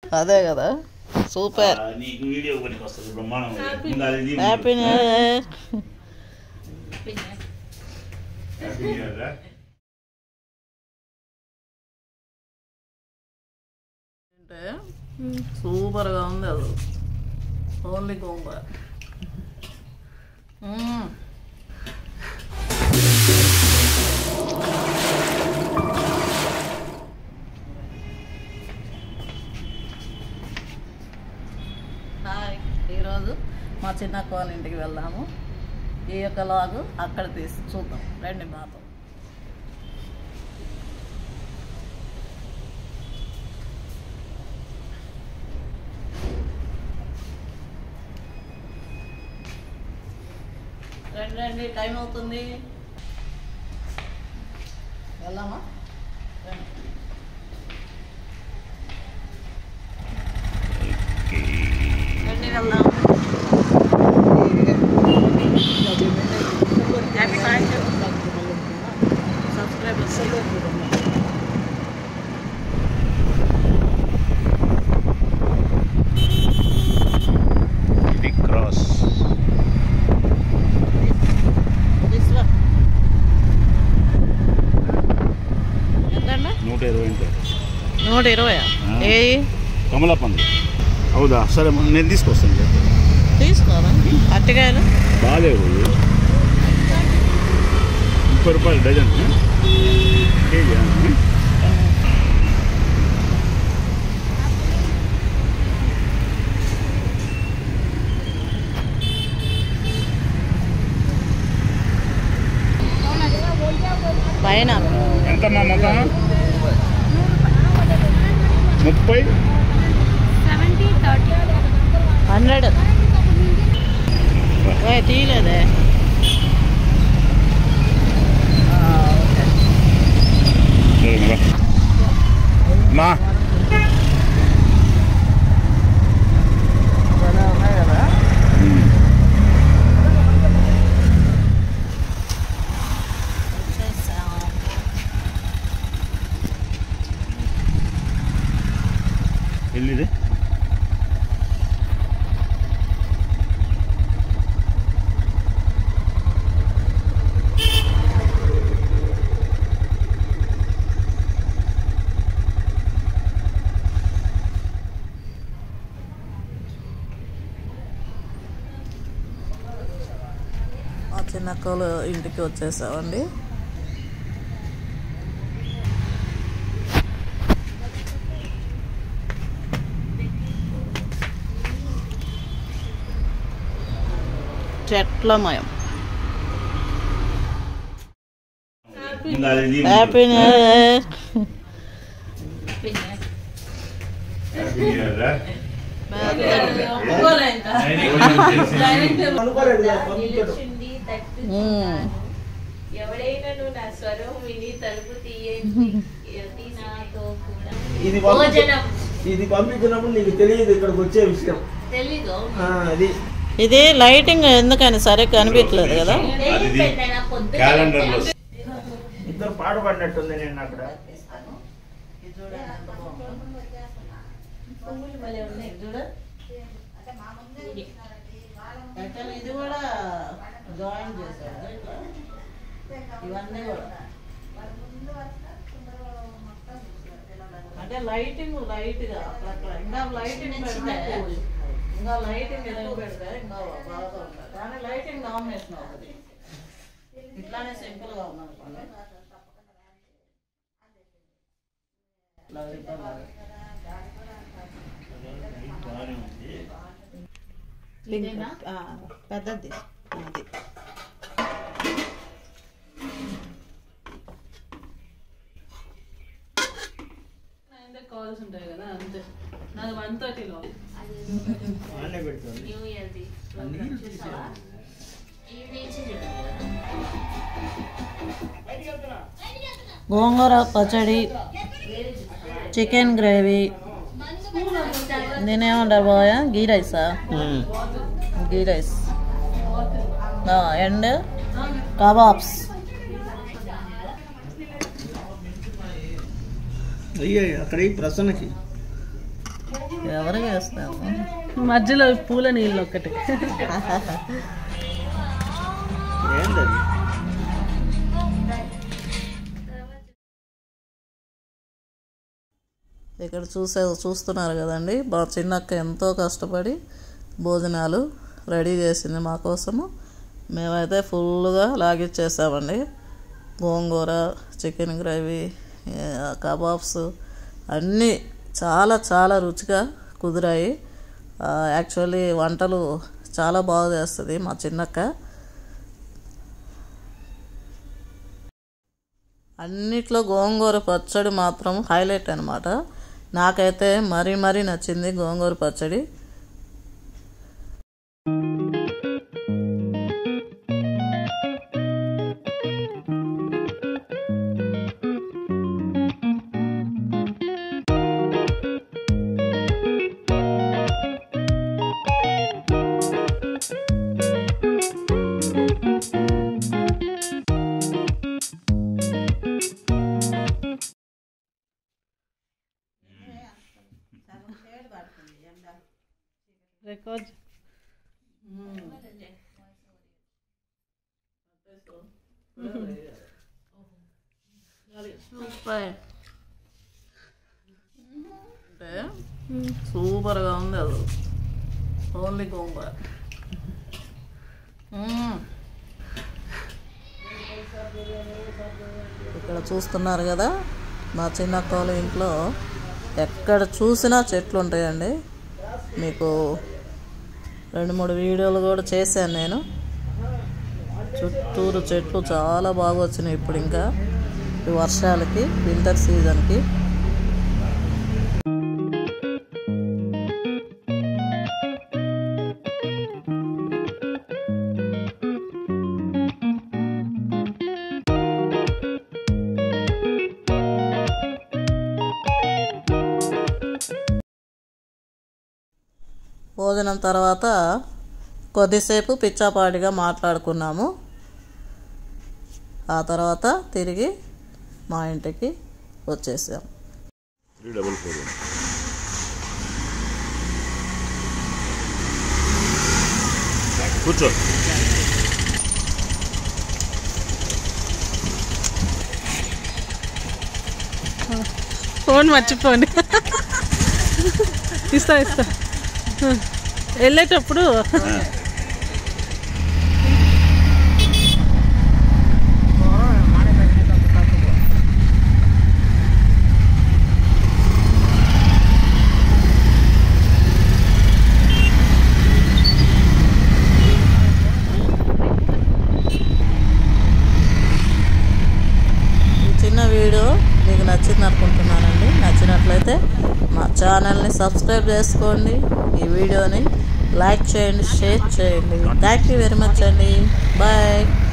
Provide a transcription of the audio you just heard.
అదే కదా సూపర్ ఆ, నీకు వీడియో పనికి వస్తుంది బ్రహ్మాండం ముందు అది ఇది happy new year happy new year రా. అంటే సూపర్గా ఉంది అది ఓన్లీ గోంగూర మ్మ్. హాయ్ ఈరోజు మా చిన్న వాళ్ళ ఇంటికి వెళ్దాము ఈ యొక్క లాగు అక్కడ తీసి చూద్దాం రండి మాతో రండి రండి టైం అవుతుంది వెళ్దామా రండి. రండి వెళ్దాం హ్యాపీ హాయ్ సబ్స్క్రైబర్స్ ఇది క్రాస్ దిస్ వన్ ఎంతండి నూట ఇరవై ఉంటాయి నూట ఇరవై ఆ. ఏ కమలా పండు అవుదా సరే నేను తీసుకొస్తాను చెప్పు. తీసుకోరా అరటికాయలు బాగాలేవు ఇవి. ముప్పై రూపాయలు డజన్ కేజీ ఆ? పైన ఎంతమ్మా మొత్తం ముప్పై హండ్రెడ్ ఏ తీయలేదే ఆ, ఓకే. సరే మరి. మా భలే ఉన్నాయి కదా వచ్చేసాం. ఎల్లిది మా చిన్నక్కలు ఇంటికి వచ్చేసామండి చెట్లమయం ముందు అది ఇది happy new year happy new year రా. నిలుచుండి తట్టు మ్మ్. ఎవడైనా నువ్వు నా స్వరం విని తలుపు తీయండి తీసి నాతో కూడా ఇది పంపించ- భోజనం ఇది పంపించినప్పుడు నీకు తెలియదు ఇక్కడికి వచ్చే విషయం తెలీదు ఆ, అది ఇది లైటింగ్ ఎందుకని సరిగ్గా కనిపించలేదు కదా నేను పెట్టాను పొద్దున క్యాలెండర్లో ఇద్దరు పాట పాడినట్టుంది నేను అక్కడ పువ్వులు భలే ఉన్నాయి చూడు యాక్చువల్లీ ఇది కూడా జాయిన్ చేశారు ఇట్లా. ఇవన్నీ కూడా అంటే లైటింగ్ లైట్ గా అక్కడక్కడ ఇంకా లైటింగ్ పెడితే ఇంకా లైటింగ్ ఎక్కువ పెడితే ఇంకా బాగా ఉంటుంది కానీ లైటింగ్ డామినేషన్ అవుతుంది ఇట్లానే సింపుల్ గా ఉంది అనుకోండి లలిత లాగా. లింక్ ఆ, పెద్దది అది కాల్స్ ఉంటాయి కదా అంతే నాది వన్ థర్టీలో ఆనే పెడుతుంది న్యూ ఇయర్ ది ప్రోగ్రామ్ చూసావా ఈ నుంచి చూడండి గోంగూర పచ్చడి చికెన్ గ్రేవీ దీనేమంటారు బాయ్ గీ రైసా గీ రైస్ అండ్ కబాబ్స్ అయ్యో అక్కడ ఈ ప్రసన్నకి ఎవరు వేస్తాము మధ్యలో పూల నీళ్ళు ఒక్కటి ఏంది అది ఇక్కడ చూసే చూస్తున్నారు కదండి మా చిన్నక్క ఎంతో కష్టపడి భోజనాలు రెడీ చేసింది మా కోసము మేమైతే ఫుల్గా లాగిచ్చేసామండి గోంగూర చికెన్ గ్రేవీ ఏ, కబాబ్స్ అన్నీ చాలా చాలా రుచిగా కుదిరాయి ఆ, యాక్చువల్లీ వంటలు చాలా బాగా చేస్తుంది మా చిన్నక్క అన్నిట్లో గోంగూర పచ్చడి మాత్రం హైలైట్ అనమాట నాకైతే మరీ మరీ నచ్చింది గోంగూర పచ్చడి రికార్డ్ సూపర్ అంటే సూపర్గా ఉంది అది ఓన్లీ గోంగూర మ్మ్. ఇక్కడ చూస్తున్నారు కదా మా చిన్నక్క వాళ్ళ ఇంట్లో ఎక్కడ చూసినా చెట్లు ఉంటాయండి మీకు రెండు మూడు వీడియోలు కూడా చేశాను నేను చుట్టూరు చెట్లు చాలా బాగా వచ్చినాయి ఇప్పుడు ఇంకా ఈ వర్షాలకి వింటర్ సీజన్కి భోజనం తర్వాత కొద్దిసేపు పిచ్చాపాటిగా మాట్లాడుకున్నాము ఆ తర్వాత తిరిగి మా ఇంటికి వచ్చేసాం త్రీ డబల్ ఫోర్ కూర్చో ఫోన్ మర్చిపోండి ఇస్తా ఇస్తా వెళ్ళేటప్పుడు ఈ చిన్న వీడియో మీకు నచ్చింది అనుకుంటున్నానండి నచ్చినట్లయితే మా ఛానల్ని సబ్స్క్రైబ్ చేసుకోండి ఈ వీడియోని లైక్ చేయండి షేర్ చేయండి థ్యాంక్ యూ వెరీ మచ్ అండి బాయ్